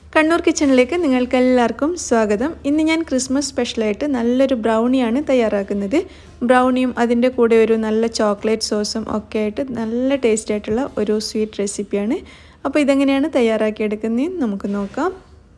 കണ്ണൂർ കിച്ചണിലേക്ക് നിങ്ങൾക്ക് എല്ലാവർക്കും സ്വാഗതം ഇന്ന് ഞാൻ ക്രിസ്മസ് സ്പെഷ്യലായിട്ട് നല്ലൊരു ബ്രൗണിയാണ് തയ്യാറാക്കുന്നത് ബ്രൗണിയും അതിൻ്റെ കൂടെ ഒരു നല്ല ചോക്ലേറ്റ് സോസും ഒക്കെ ആയിട്ട് നല്ല ടേസ്റ്റ് ആയിട്ടുള്ള ഒരു സ്വീറ്റ് റെസിപ്പിയാണ് അപ്പോൾ ഇതെങ്ങനെയാണ് തയ്യാറാക്കിയെടുക്കുന്നതെന്ന് നമുക്ക് നോക്കാം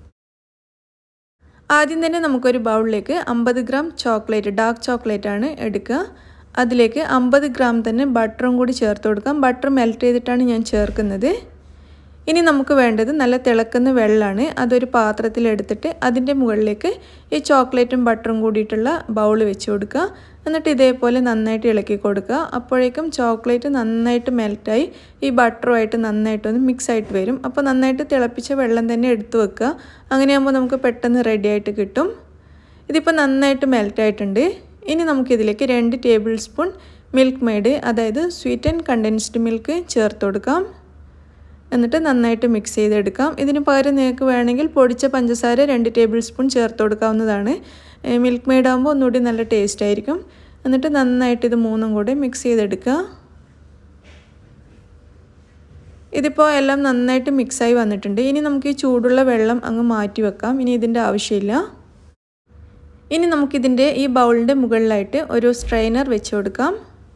ആദ്യം തന്നെ നമുക്കൊരു ബൗളിലേക്ക് അമ്പത് ഗ്രാം ചോക്ലേറ്റ് ഡാർക്ക് ചോക്ലേറ്റ് ആണ് എടുക്കുക അതിലേക്ക് അമ്പത് ഗ്രാം തന്നെ ബട്ടറും കൂടി ചേർത്ത് കൊടുക്കാം ബട്ടർ മെൽറ്റ് ചെയ്തിട്ടാണ് ഞാൻ ചേർക്കുന്നത് ഇനി നമുക്ക് വേണ്ടത് നല്ല തിളക്കുന്ന വെള്ളമാണ് അതൊരു പാത്രത്തിലെടുത്തിട്ട് അതിൻ്റെ മുകളിലേക്ക് ഈ ചോക്ലേറ്റും ബട്ടറും കൂടിയിട്ടുള്ള ബൗൾ വെച്ച് കൊടുക്കുക എന്നിട്ട് ഇതേപോലെ നന്നായിട്ട് ഇളക്കി കൊടുക്കുക അപ്പോഴേക്കും ചോക്ലേറ്റ് നന്നായിട്ട് മെൽറ്റായി ഈ ബട്ടറുമായിട്ട് നന്നായിട്ടൊന്ന് മിക്സ് ആയിട്ട് വരും അപ്പോൾ നന്നായിട്ട് തിളപ്പിച്ച വെള്ളം തന്നെ എടുത്തു വെക്കുക അങ്ങനെയാകുമ്പോൾ നമുക്ക് പെട്ടെന്ന് റെഡി ആയിട്ട് കിട്ടും ഇതിപ്പോൾ നന്നായിട്ട് മെൽറ്റായിട്ടുണ്ട് ഇനി നമുക്കിതിലേക്ക് രണ്ട് ടേബിൾ സ്പൂൺ മിൽക്ക് മെയ്ഡ് അതായത് സ്വീറ്റ് ആൻഡ് കണ്ടൻസ്ഡ് മിൽക്ക് ചേർത്ത് കൊടുക്കാം എന്നിട്ട് നന്നായിട്ട് മിക്സ് ചെയ്തെടുക്കാം ഇതിന് പകരം നിങ്ങൾക്ക് വേണമെങ്കിൽ പൊടിച്ച പഞ്ചസാര രണ്ട് ടേബിൾ സ്പൂൺ ചേർത്ത് കൊടുക്കാവുന്നതാണ് മിൽക്ക് മെയ്ഡ് ആകുമ്പോൾ ഒന്നുകൂടി നല്ല ടേസ്റ്റ് ആയിരിക്കും എന്നിട്ട് നന്നായിട്ട് ഇത് മൂന്നും കൂടി മിക്സ് ചെയ്തെടുക്കുക ഇതിപ്പോൾ എല്ലാം നന്നായിട്ട് മിക്സായി വന്നിട്ടുണ്ട് ഇനി നമുക്ക് ഈ ചൂടുള്ള വെള്ളം അങ്ങ് മാറ്റി വെക്കാം ഇനി ഇതിൻ്റെ ആവശ്യമില്ല ഇനി നമുക്കിതിൻ്റെ ഈ ബൗളിൻ്റെ മുകളിലായിട്ട് ഒരു സ്ട്രെയിനർ വെച്ച് കൊടുക്കാം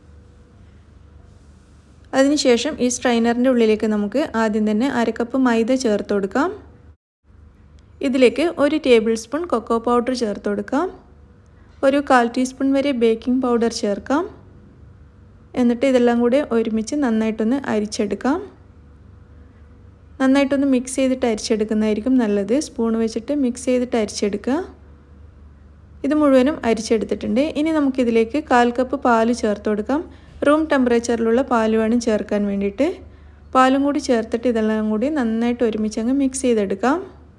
അതിനുശേഷം ഈ സ്ട്രൈനറിൻ്റെ ഉള്ളിലേക്ക് നമുക്ക് ആദ്യം തന്നെ അരക്കപ്പ് മൈദ ചേർത്ത് കൊടുക്കാം ഇതിലേക്ക് ഒരു ടേബിൾ സ്പൂൺ കൊക്കോ പൗഡർ ചേർത്ത് കൊടുക്കാം ഒരു കാൽ ടീസ്പൂൺ വരെ ബേക്കിംഗ് പൗഡർ ചേർക്കാം എന്നിട്ട് ഇതെല്ലാം കൂടി ഒരുമിച്ച് നന്നായിട്ടൊന്ന് അരിച്ചെടുക്കാം നന്നായിട്ടൊന്ന് മിക്സ് ചെയ്തിട്ട് അരിച്ചെടുക്കുന്നതായിരിക്കും നല്ലത് സ്പൂൺ വെച്ചിട്ട് മിക്സ് ചെയ്തിട്ട് അരിച്ചെടുക്കുക ഇത് മുഴുവനും അരിച്ചെടുത്തിട്ടുണ്ട് ഇനി നമുക്കിതിലേക്ക് കാൽ കപ്പ് പാല് ചേർത്ത് കൊടുക്കാം റൂം ടെമ്പറേച്ചറിലുള്ള പാൽ വേണം ചേർക്കാൻ വേണ്ടിയിട്ട് പാലും കൂടി ചേർത്തിട്ട് ഇതെല്ലാം കൂടി നന്നായിട്ട് ഒരുമിച്ച് അങ്ങ് മിക്സ് ചെയ്തെടുക്കാം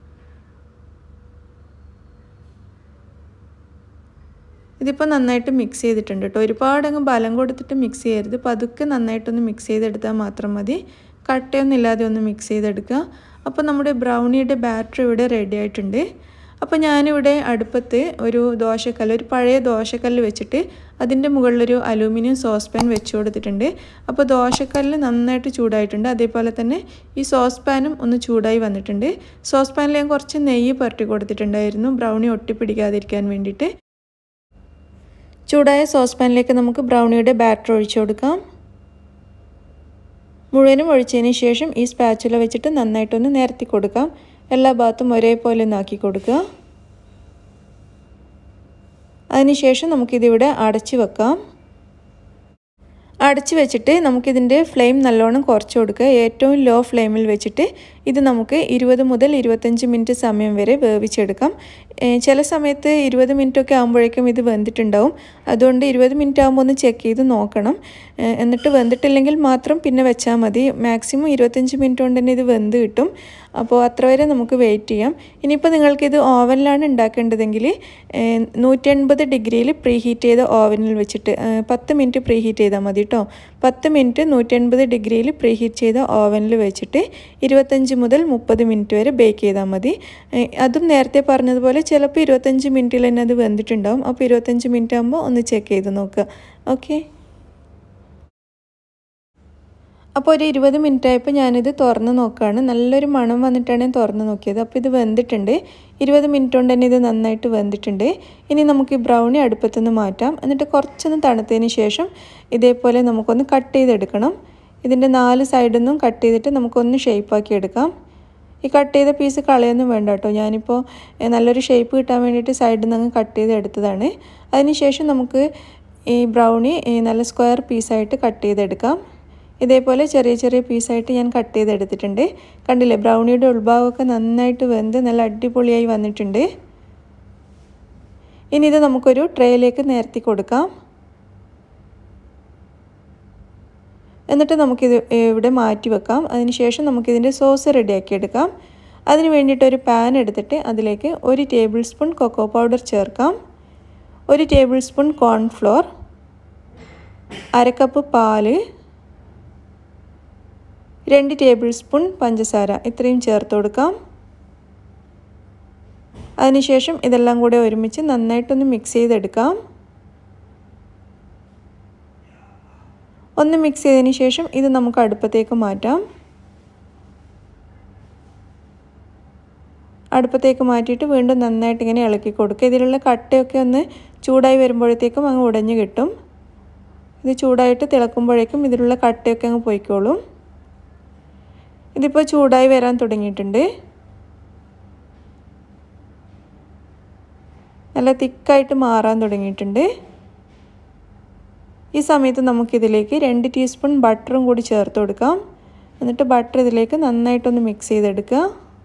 ഇതിപ്പോൾ നന്നായിട്ട് മിക്സ് ചെയ്തിട്ടുണ്ട് കേട്ടോ ഒരുപാടങ്ങ് ബലം കൊടുത്തിട്ട് മിക്സ് ചെയ്യരുത് പതുക്കെ നന്നായിട്ടൊന്ന് മിക്സ് ചെയ്തെടുത്താൽ മാത്രം മതി കട്ടയൊന്നും ഇല്ലാതെ ഒന്ന് മിക്സ് ചെയ്തെടുക്കുക അപ്പോൾ നമ്മുടെ ബ്രൗണിയുടെ ബാറ്റർ ഇവിടെ റെഡി ആയിട്ടുണ്ട് അപ്പോൾ ഞാനിവിടെ അടുപ്പത്ത് ഒരു ദോശക്കല്ല് ഒരു പഴയ ദോശക്കല്ല് വെച്ചിട്ട് അതിൻ്റെ മുകളിലൊരു അലൂമിനിയം സോസ് പാൻ വെച്ച് കൊടുത്തിട്ടുണ്ട് അപ്പോൾ ദോശക്കല്ല് നന്നായിട്ട് ചൂടായിട്ടുണ്ട് അതേപോലെ തന്നെ ഈ സോസ് പാനും ഒന്ന് ചൂടായി വന്നിട്ടുണ്ട് സോസ് പാനിൽ ഞാൻ കുറച്ച് നെയ്യ് പുരട്ടി കൊടുത്തിട്ടുണ്ടായിരുന്നു ബ്രൗണി ഒട്ടിപ്പിടിക്കാതിരിക്കാൻ വേണ്ടിയിട്ട് ചൂടായ സോസ് പാനിലേക്ക് നമുക്ക് ബ്രൗണിയുടെ ബാറ്റർ ഒഴിച്ചു കൊടുക്കാം മുഴുവനും ഒഴിച്ചതിന് ശേഷം ഈ സ്പാച്ചുല വെച്ചിട്ട് നന്നായിട്ടൊന്ന് നിരത്തി കൊടുക്കാം എല്ലാ ഭാഗത്തും ഒരേപോലെ ഒന്ന് ആക്കി കൊടുക്കുക അതിനുശേഷം നമുക്കിതിവിടെ അടച്ച് വെക്കാം അടച്ച് വെച്ചിട്ട് നമുക്കിതിൻ്റെ ഫ്ലെയിം നല്ലോണം കുറച്ച് കൊടുക്കുക ഏറ്റവും ലോ ഫ്ലെയിമിൽ വെച്ചിട്ട് ഇത് നമുക്ക് ഇരുപത് മുതൽ ഇരുപത്തഞ്ച് മിനിറ്റ് സമയം വരെ വേവിച്ചെടുക്കാം ചില സമയത്ത് ഇരുപത് മിനിറ്റൊക്കെ ആകുമ്പോഴേക്കും ഇത് വെന്തിട്ടുണ്ടാവും അതുകൊണ്ട് ഇരുപത് മിനിറ്റ് ആകുമ്പോൾ ഒന്ന് ചെക്ക് ചെയ്ത് നോക്കണം എന്നിട്ട് വെന്തിട്ടില്ലെങ്കിൽ മാത്രം പിന്നെ വെച്ചാൽ മതി മാക്സിമം ഇരുപത്തഞ്ച് മിനിറ്റ് കൊണ്ട് തന്നെ ഇത് വെന്ത് കിട്ടും അപ്പോൾ അത്ര വരെ നമുക്ക് വെയിറ്റ് ചെയ്യാം ഇനിയിപ്പോൾ നിങ്ങൾക്കിത് ഓവനിലാണ് ഉണ്ടാക്കേണ്ടതെങ്കിൽ നൂറ്റി എൺപത് ഡിഗ്രിയിൽ പ്രീ ഹീറ്റ് ചെയ്ത ഓവനിൽ വെച്ചിട്ട് പത്ത് മിനിറ്റ് പ്രീ ഹീറ്റ് ചെയ്താൽ മതി കേട്ടോ പത്ത് മിനിറ്റ് നൂറ്റി എൺപത് ഡിഗ്രിയിൽ പ്രീ ഹീറ്റ് ചെയ്ത ഓവനിൽ വെച്ചിട്ട് ഇരുപത്തഞ്ച് മുതൽ മുപ്പത് മിനിറ്റ് വരെ ബേക്ക് ചെയ്താൽ മതി അതും നേരത്തെ പറഞ്ഞതുപോലെ ചിലപ്പോൾ ഇരുപത്തഞ്ച് മിനിറ്റിൽ തന്നെ അത് വെന്തിട്ടുണ്ടാവും അപ്പോൾ ഇരുപത്തഞ്ച് മിനിറ്റ് ആകുമ്പോൾ ഒന്ന് ചെക്ക് ചെയ്ത് നോക്കുക ഓക്കെ അപ്പോൾ ഒരു ഇരുപത് മിനിറ്റ് ആയപ്പോൾ ഞാനിത് തുറന്ന് നോക്കുകയാണ് നല്ലൊരു മണം വന്നിട്ടാണ് ഞാൻ തുറന്ന് നോക്കിയത് അപ്പോൾ ഇത് വെന്തിട്ടുണ്ട് ഇരുപത് മിനിറ്റ് കൊണ്ട് തന്നെ ഇത് നന്നായിട്ട് വെന്തിട്ടുണ്ട് ഇനി നമുക്ക് ഈ ബ്രൗണി അടുപ്പത്തുനിന്ന് മാറ്റാം എന്നിട്ട് കുറച്ചൊന്ന് തണുത്തതിന് ശേഷം ഇതേപോലെ നമുക്കൊന്ന് കട്ട് ചെയ്തെടുക്കണം ഇതിൻ്റെ നാല് സൈഡിൽ നിന്നും കട്ട് ചെയ്തിട്ട് നമുക്കൊന്ന് ഷേപ്പാക്കി എടുക്കാം ഈ കട്ട് ചെയ്ത പീസ് കളയൊന്നും വേണ്ട കേട്ടോ ഞാനിപ്പോൾ നല്ലൊരു ഷേപ്പ് കിട്ടാൻ വേണ്ടിയിട്ട് സൈഡിൽ നിന്ന് അങ്ങ് കട്ട് ചെയ്ത് എടുത്തതാണ് അതിനുശേഷം നമുക്ക് ഈ ബ്രൗണി നല്ല സ്ക്വയർ പീസായിട്ട് കട്ട് ചെയ്തെടുക്കാം ഇതേപോലെ ചെറിയ ചെറിയ പീസായിട്ട് ഞാൻ കട്ട് ചെയ്തെടുത്തിട്ടുണ്ട് കണ്ടില്ലേ ബ്രൗണിയുടെ ഉൾഭാഗമൊക്കെ നന്നായിട്ട് വെന്ത് നല്ല അടിപൊളിയായി വന്നിട്ടുണ്ട് ഇനി ഇത് നമുക്കൊരു ട്രേയിലേക്ക് നിരത്തി കൊടുക്കാം എന്നിട്ട് നമുക്കിത് ഇവിടെ മാറ്റി വെക്കാം അതിനുശേഷം നമുക്കിതിൻ്റെ സോസ് റെഡിയാക്കി എടുക്കാം അതിന് വേണ്ടിയിട്ട് ഒരു പാൻ എടുത്തിട്ട് അതിലേക്ക് ഒരു ടേബിൾ സ്പൂൺ കൊക്കോ പൗഡർ ചേർക്കാം ഒരു ടേബിൾ സ്പൂൺ കോൺഫ്ലോർ അരക്കപ്പ് പാല് രണ്ട് ടേബിൾ സ്പൂൺ പഞ്ചസാര ഇത്രയും ചേർത്ത് കൊടുക്കാം അതിനുശേഷം ഇതെല്ലാം കൂടെ ഒരുമിച്ച് നന്നായിട്ടൊന്ന് മിക്സ് ചെയ്തെടുക്കാം ഒന്ന് മിക്സ് ചെയ്തതിന് ശേഷം ഇത് നമുക്ക് അടുപ്പത്തേക്ക് മാറ്റാം അടുപ്പത്തേക്ക് മാറ്റിയിട്ട് വീണ്ടും നന്നായിട്ട് ഇങ്ങനെ ഇളക്കി കൊടുക്കുക ഇതിലുള്ള കട്ടയൊക്കെ ഒന്ന് ചൂടായി വരുമ്പോഴത്തേക്കും അങ്ങ് ഉടഞ്ഞു കിട്ടും ഇത് ചൂടായിട്ട് തിളക്കുമ്പോഴേക്കും ഇതിലുള്ള കട്ടയൊക്കെ അങ്ങ് പോയിക്കോളും ഇതിപ്പോൾ ചൂടായി വരാൻ തുടങ്ങിയിട്ടുണ്ട് നല്ല തിക്കായിട്ട് മാറാൻ തുടങ്ങിയിട്ടുണ്ട് ഈ സമയത്ത് നമുക്കിതിലേക്ക് രണ്ട് ടീസ്പൂൺ ബട്ടറും കൂടി ചേർത്ത് കൊടുക്കാം എന്നിട്ട് ബട്ടർ ഇതിലേക്ക് നന്നായിട്ടൊന്ന് മിക്സ് ചെയ്തെടുക്കുക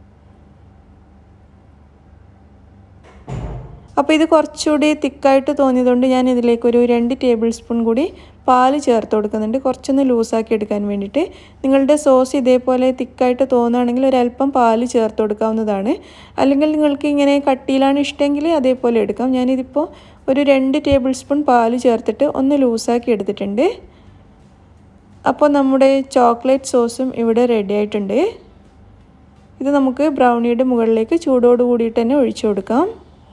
അപ്പോൾ ഇത് കുറച്ചുകൂടി തിക്കായിട്ട് തോന്നിയതുകൊണ്ട് ഞാൻ ഇതിലേക്ക് ഒരു രണ്ട് ടേബിൾ സ്പൂൺ കൂടി പാല് ചേർത്ത് കൊടുക്കുന്നുണ്ട് കുറച്ചൊന്ന് ലൂസാക്കി എടുക്കാൻ വേണ്ടിയിട്ട് നിങ്ങളുടെ സോസ് ഇതേപോലെ തിക്കായിട്ട് തോന്നുകയാണെങ്കിൽ ഒരല്പം പാല് ചേർത്ത് കൊടുക്കാവുന്നതാണ് അല്ലെങ്കിൽ നിങ്ങൾക്ക് ഇങ്ങനെ കട്ടിയിലാണ് ഇഷ്ടമെങ്കിൽ അതേപോലെ എടുക്കാം ഞാനിതിപ്പോൾ ഒരു രണ്ട് ടേബിൾ സ്പൂൺ പാല് ചേർത്തിട്ട് ഒന്ന് ലൂസാക്കി എടുത്തിട്ടുണ്ട് അപ്പോൾ നമ്മുടെ ചോക്ലേറ്റ് സോസും ഇവിടെ റെഡി ആയിട്ടുണ്ട് ഇത് നമുക്ക് ബ്രൗണിയുടെ മുകളിലേക്ക് ചൂടോട് കൂടിയിട്ട് തന്നെ ഒഴിച്ചു കൊടുക്കാം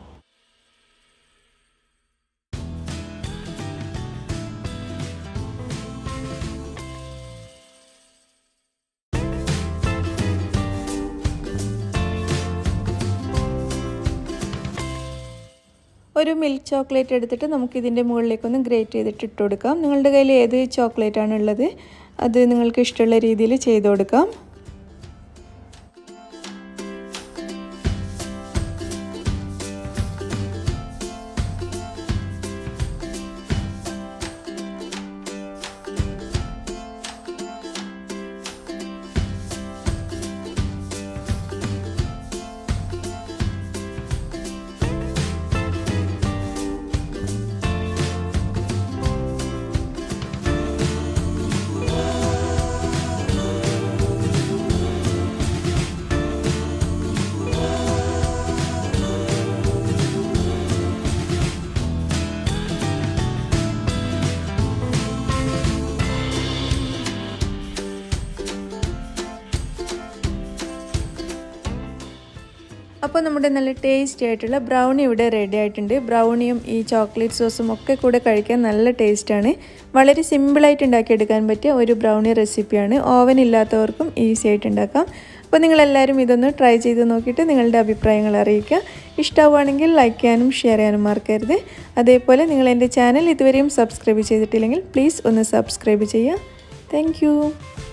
ഒരു മിൽക്ക് ചോക്ലേറ്റ് എടുത്തിട്ട് നമുക്ക് ഇതിൻ്റെ മുകളിലേക്കൊന്ന് ഗ്രേറ്റ് ചെയ്തിട്ട് ഇട്ട് കൊടുക്കാം നിങ്ങളുടെ കയ്യിൽ ഏത് ചോക്ലേറ്റ് ആണ് ഉള്ളത് അത് നിങ്ങൾക്ക് ഇഷ്ടമുള്ള രീതിയിൽ ചെയ്ത് കൊടുക്കാം അപ്പോൾ നമ്മുടെ നല്ല ടേസ്റ്റി ആയിട്ടുള്ള ബ്രൗണി ഇവിടെ റെഡി ആയിട്ടുണ്ട് ബ്രൗണിയും ഈ ചോക്ലേറ്റ് സോസും ഒക്കെ കൂടെ കഴിക്കാൻ നല്ല ടേസ്റ്റാണ് വളരെ സിമ്പിളായിട്ട് ഉണ്ടാക്കിയെടുക്കാൻ പറ്റിയ ഒരു ബ്രൗണി റെസിപ്പിയാണ് ഓവൻ ഇല്ലാത്തവർക്കും ഈസി ആയിട്ട് ഉണ്ടാക്കാം അപ്പോൾ നിങ്ങളെല്ലാവരും ഇതൊന്ന് ട്രൈ ചെയ്ത് നോക്കിയിട്ട് നിങ്ങളുടെ അഭിപ്രായങ്ങൾ അറിയിക്കുക ഇഷ്ടമാവുകയാണെങ്കിൽ ലൈക്ക് ചെയ്യാനും ഷെയർ ചെയ്യാനും മറക്കരുത് അതേപോലെ നിങ്ങൾ എൻ്റെ ചാനൽ ഇതുവരെയും സബ്സ്ക്രൈബ് ചെയ്തിട്ടില്ലെങ്കിൽ പ്ലീസ് ഒന്ന് സബ്സ്ക്രൈബ് ചെയ്യുക താങ്ക്